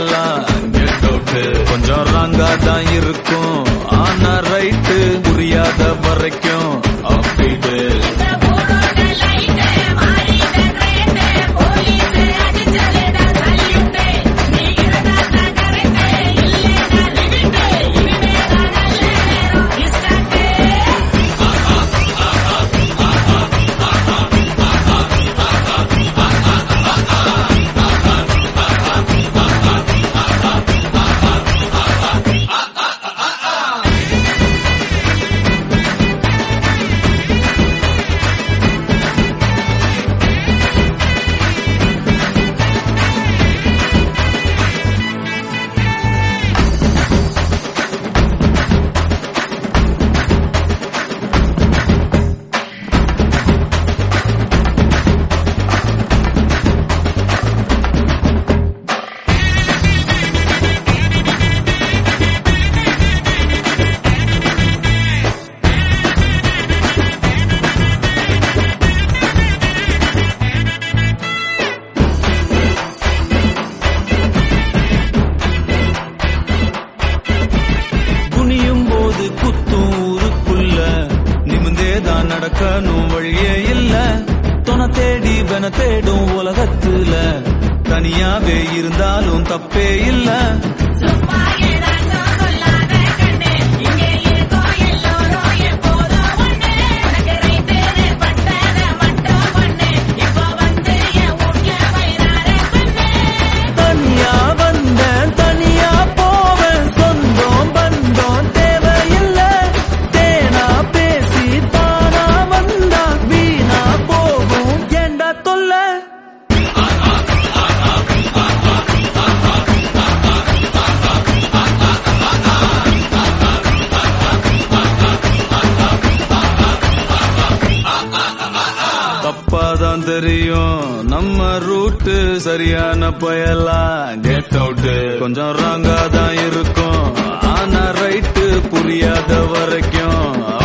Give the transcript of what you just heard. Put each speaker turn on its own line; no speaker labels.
பயலாம் get out கொஞ்சம் ராங்கா தான் இருக்கும் ஆனா ரைட்டு புரியாத வரைக்கும் அப்பீட்டு
இந்த ஊரோட லைட்டு மாறிட்ட ரேட்டு போலீஸ் அடிச்சலேதான் சல்யூட்டு நீ இருந்தா கரெக்ட் இல்லைன்னா லிமிட்டு இனிமேதான் நல்ல நேரம் இஸ்டாட்டு
குனியும் போது குத்தும் ஊருக்குள்ள நிமிந்தே தான் நடக்கணும் வழியே இல்ல துணை தேடி வென தேடும் உலகத்துல தனியாவே இருந்தாலும் தப்பே இல்ல
சும்மா ஏதாச்சும் சொல்லாத கண்ணு இங்கே இருக்கோம் எல்லோரும் எப்போதும் ஒண்ணு உனக்கு ரைட்டுன்னு பட்டத மட்டும் பண்ணு இப்போ வந்து என் வீட்ல வயிறார பண்ணு
தனியா வந்தேன் தனியா போவேன் சொந்தம் பந்தம் தேவையில்ல தேனா பேசி தானா வந்தா வீணா போகும் ஏண்டா தொல்லை தப்பாதான் தெரியும் நம்ம ரூட்டு சரியான பயலாம் கெட் அவுட் கொஞ்சம் ராங்கா தான் இருக்கும் ஆனா ரைட்டு புரியாத வரைக்கும்